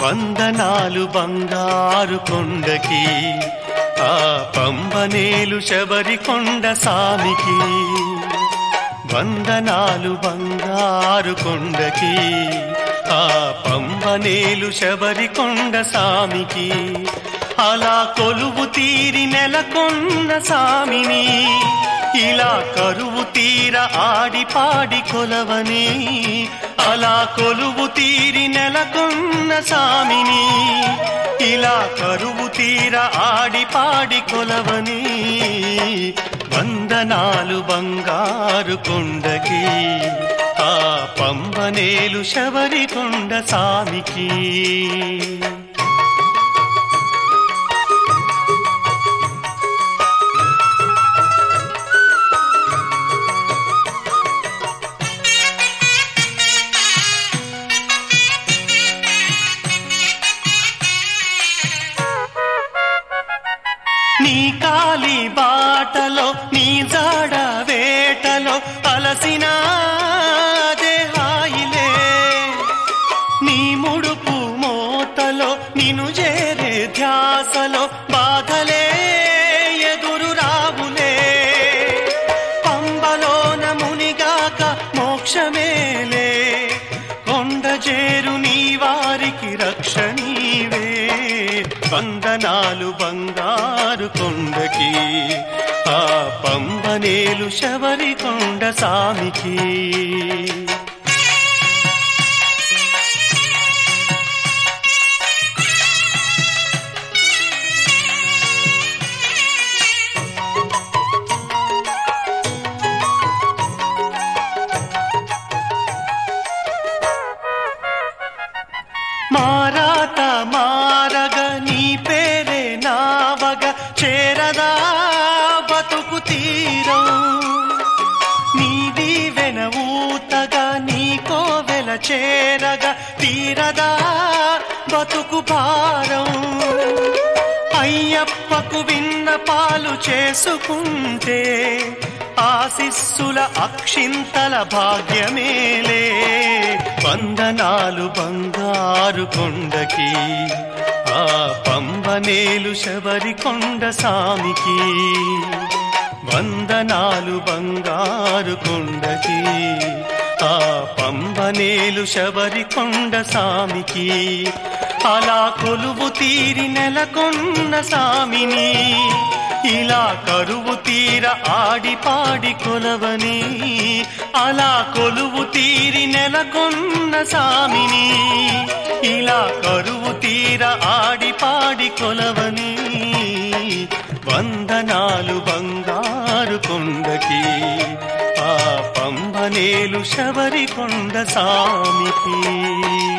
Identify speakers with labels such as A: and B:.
A: వందనాలు బంగారు కొండకి ఆ పంబనేలు శబరి కొండ సామికి వందనాలు బంగారు కొండకి ఆ పంబనేలు శబరి కొండ సామికి అలా కొలువు తీరి నెలకొన్న సామిని ఇలా కరువు తీర ఆడి పాడి కొలవని అలా కొలువు తీరి నెలకొన్న సామిని ఇలా కరువు తీర ఆడి పాడి కొలవని వందనాలు బంగారు కొండకి ఆ పంబనేలు శబరి కొండ సామికి నీ కాలి బాటలో నీ జాడ వేటలో అలసిన దేహాయిలే నీ ముడుపు మోతలో నిను చేరే ధ్యాసలో బాధలే ఎదురు రావులే పంబలోన మునిగాక మోక్షమేలే కొండ చేరు నీ వారికి రక్షణీవే వందనాలు బంగారు కొండకి ఆ పంబనేలు శబరి కొండ సామికి మారాత మారగ నీ పేరే నావగ చేరదా బతుకు తీరం నీ దీవెన ఊతగా నీ కోవెల చేరగా తీరదా బతుకు భారం అయ్యప్పకు విన్న పాలు చేసుకుంటే ఆశిస్సుల అక్షింతల భాగ్యమేలే వందనాలు బంగారు కొండకి ఆ పంబనేలు శబరి కొండ సామికి వందనాలు బంగారు కొండకి ఆ పంబనేలు శబరి కొండ సామికి అలా కొలువు తీరి నెలకొన్న సామిని ఇలా కరువు తీర ఆడి పాడి కొలవని అలా కొలువు తీరి నెలకొన్న సామిని ఇలా కరువు తీర ఆడి పాడి కొలవని వందనాలు బంగారు కొండకి ఆ పంబనేలు శబరి కొండ సామికి